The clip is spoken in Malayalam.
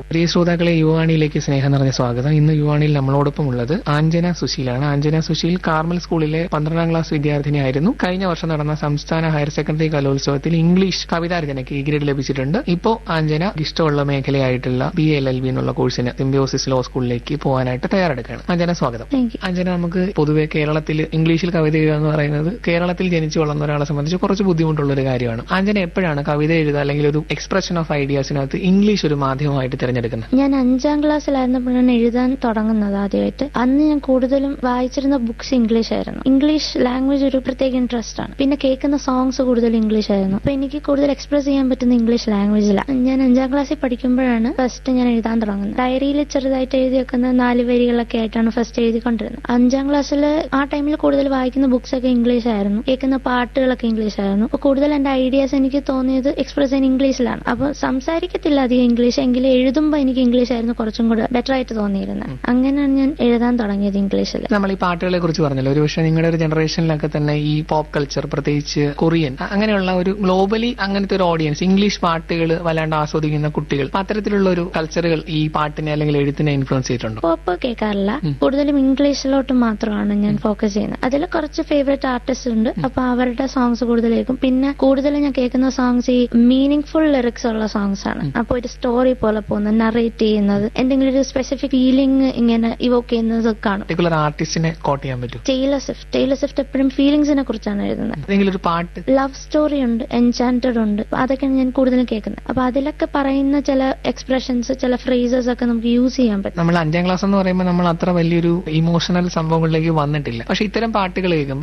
പ്രിയ ശ്രോതാക്കളെ യുവാണിയിലേക്ക് സ്നേഹം നിറഞ്ഞ സ്വാഗതം ഇന്ന് യുവാണിയിൽ നമ്മളോടൊപ്പം ഉള്ളത് ആഞ്ജന സുശീലാണ് ആഞ്ജന സുശീൽ കാർമൽ സ്കൂളിലെ പന്ത്രണ്ടാം ക്ലാസ് വിദ്യാർത്ഥിനിയായിരുന്നു കഴിഞ്ഞ വർഷം നടന്ന സംസ്ഥാന ഹയർ സെക്കൻഡറി കലോത്സവത്തിൽ ഇംഗ്ലീഷ് കവിതാരചനയ്ക്ക് ഈ ഗ്രേഡ് ലഭിച്ചിട്ടുണ്ട് ഇപ്പോൾ ആഞ്ജന ഇഷ്ടമുള്ള മേഖലയായിട്ടുള്ള ബി എൽ എൽ ബി എന്നുള്ള കോഴ്സിന് സിംബിയോസിസ് ലോ സ്കൂളിലേക്ക് പോകാനായിട്ട് തയ്യാറെടുക്കുകയാണ് ആഞ്ജന സ്വാഗതം താങ്ക് യു അഞ്ജന നമുക്ക് പൊതുവെ കേരളത്തിൽ ഇംഗ്ലീഷിൽ കവിത എഴുതുക എന്ന് പറയുന്നത് കേരളത്തിൽ ജനിച്ചു വളർന്ന ഒരാളെ സംബന്ധിച്ച് കുറച്ച് ബുദ്ധിമുട്ടുള്ള ഒരു കാര്യമാണ് അഞ്ജന എപ്പോഴാണ് കവിത എഴുതുക അല്ലെങ്കിൽ ഒരു എക്സ്പ്രഷൻ ഓഫ് ഐഡിയാസിനകത്ത് ഇംഗ്ലീഷ് ഒരു മാധ്യമമായിട്ട് തിരഞ്ഞെടുക്കുന്നത് ഞാൻ അഞ്ചാം ക്ലാസ്സിലായിരുന്നപ്പോഴാണ് എഴുതാൻ തുടങ്ങുന്നത് ആദ്യമായിട്ട് അന്ന് ഞാൻ കൂടുതലും വായിച്ചിരുന്ന ബുക്സ് ഇംഗ്ലീഷ് ആയിരുന്നു ഇംഗ്ലീഷ് ലാംഗ്വേജ് ഒരു പ്രത്യേക ഇൻട്രസ്റ്റ് ആണ് പിന്നെ കേൾക്കുന്ന സോങ്സ് കൂടുതൽ ഇംഗ്ലീഷ് ആയിരുന്നു അപ്പൊ എനിക്ക് കൂടുതൽ എക്സ്പ്രസ് ചെയ്യാൻ പറ്റുന്ന ഇംഗ്ലീഷ് ലാംഗ്വേജിലാണ് ഞാൻ അഞ്ചാം ക്ലാസ്സിൽ പഠിക്കുമ്പോഴാണ് ഫസ്റ്റ് ഞാൻ എഴുതാൻ തുടങ്ങുന്നത് ഡയറിയിൽ ചെറുതായിട്ട് എഴുതി വെക്കുന്ന നാല് വരികളൊക്കെ ആയിട്ടാണ് ഫസ്റ്റ് എഴുതിക്കൊണ്ടിരുന്നത് അഞ്ചാം ക്ലാസ്സിൽ ആ ടൈമിൽ കൂടുതൽ വായിക്കുന്ന ബുക്സ് ഒക്കെ ഇംഗ്ലീഷ് ആയിരുന്നു കേൾക്കുന്ന പാട്ടുകളൊക്കെ ഇംഗ്ലീഷ് ആയിരുന്നു അപ്പൊ കൂടുതൽ എന്റെ ഐഡിയാസ് എനിക്ക് തോന്നിയത് എക്സ്പ്രസ് ചെയ്യാൻ ഇംഗ്ലീഷിലാണ് അപ്പൊ സംസാരിക്കത്തില്ല അധികം ഇംഗ്ലീഷ് എങ്കിലും എഴുതുമ്പോൾ എനിക്ക് ഇംഗ്ലീഷ് ആയിരുന്നു കുറച്ചും കൂടെ ബെറ്റർ ആയിട്ട് തോന്നിയിരുന്നത് അങ്ങനെയാണ് ഞാൻ എഴുതാൻ തുടങ്ങിയത് ഇംഗ്ലീഷിൽ നമ്മൾ ഈ പാട്ടുകളെ കുറിച്ച് പറഞ്ഞല്ലോ ഒരുപക്ഷെ നിങ്ങളുടെ ഒരു ജനറേഷനിലൊക്കെ തന്നെ ഈ പോപ്പ് കൾച്ചർ പ്രത്യേകിച്ച് കൊറിയൻ അ- അങ്ങനെയുള്ള ഒരു ഗ്ലോബലി അങ്ങനത്തെ ഒരു ഓഡിയൻസ് ഇംഗ്ലീഷ് പാട്ടുകൾ വല്ലാണ്ട് ആസ്വദിക്കുന്ന കുട്ടികൾ അപ്പൊ അത്തരത്തിലുള്ള ഒരു കൾച്ചറുകൾ ഈ പാട്ടിനെ അല്ലെങ്കിൽ എഴുത്തിനെ ഇൻഫ്ലുവൻസ് ചെയ്തിട്ടുണ്ടോ പോപ്പ് കേൾക്കാറില്ല കൂടുതലും ഇംഗ്ലീഷിലോട്ട് മാത്രമാണ് ഞാൻ ഫോക്കസ് ചെയ്യുന്നത് അതിൽ കുറച്ച് ഫേവറേറ്റ് ആർട്ടിസ്റ്റ് ഉണ്ട് അപ്പൊ അവരുടെ സോങ്സ് കൂടുതൽ കേൾക്കും പിന്നെ കൂടുതലും ഞാൻ കേൾക്കുന്ന സോങ്സ് ഈ മീനിങ് ഫുൾ ലിറിക്സ് ഉള്ള സോങ്സ് ആണ് അപ്പൊ ഒരു സ്റ്റോറി പോലെ പോകുന്നത് നറേറ്റ് ചെയ്യുന്നത് എന്തെങ്കിലും ഒരു സ്പെസിഫിക് ഫീലിംഗ് ഇങ്ങനെ ഇവോക്ക് ചെയ്യുന്നത് കാണും പർട്ടിക്കുലർ ആർട്ടിസ്റ്റിനെ കോട്ട് ചെയ്യാൻ പറ്റും ടൈലർ സ്വിഫ്റ്റ് ടൈലർ സ്വിഫ്റ്റ് എപ്പോഴും ഫീലിംഗ്സിനെ കുറിച്ചാണ് എഴുതുന്നത് ഏതെങ്കിലും ഒരു പാട്ട് ലവ് സ്റ്റോറി ഉണ്ട് എൻചാന്റഡ് ഉണ്ട് അപ്പൊ അതൊക്കെയാണ് ഞാൻ കൂടുതലും കേൾക്കുന്നത് അപ്പൊ അതിലൊക്കെ പറയുന്ന ചില എക്സ്പ്രഷൻസ് ചില ഫ്രേസസ് ഒക്കെ നമുക്ക് യൂസ് ചെയ്യാൻ പറ്റും നമ്മൾ അഞ്ചാം ക്ലാസ് എന്ന് പറയുമ്പോൾ നമ്മൾ അത്ര വലിയൊരു ഇമോഷണൽ സംഭവങ്ങളിലേക്ക് വന്നിട്ടില്ല പക്ഷെ ഇത്തരം പാട്ടുകൾ കേൾക്കുമ്പോൾ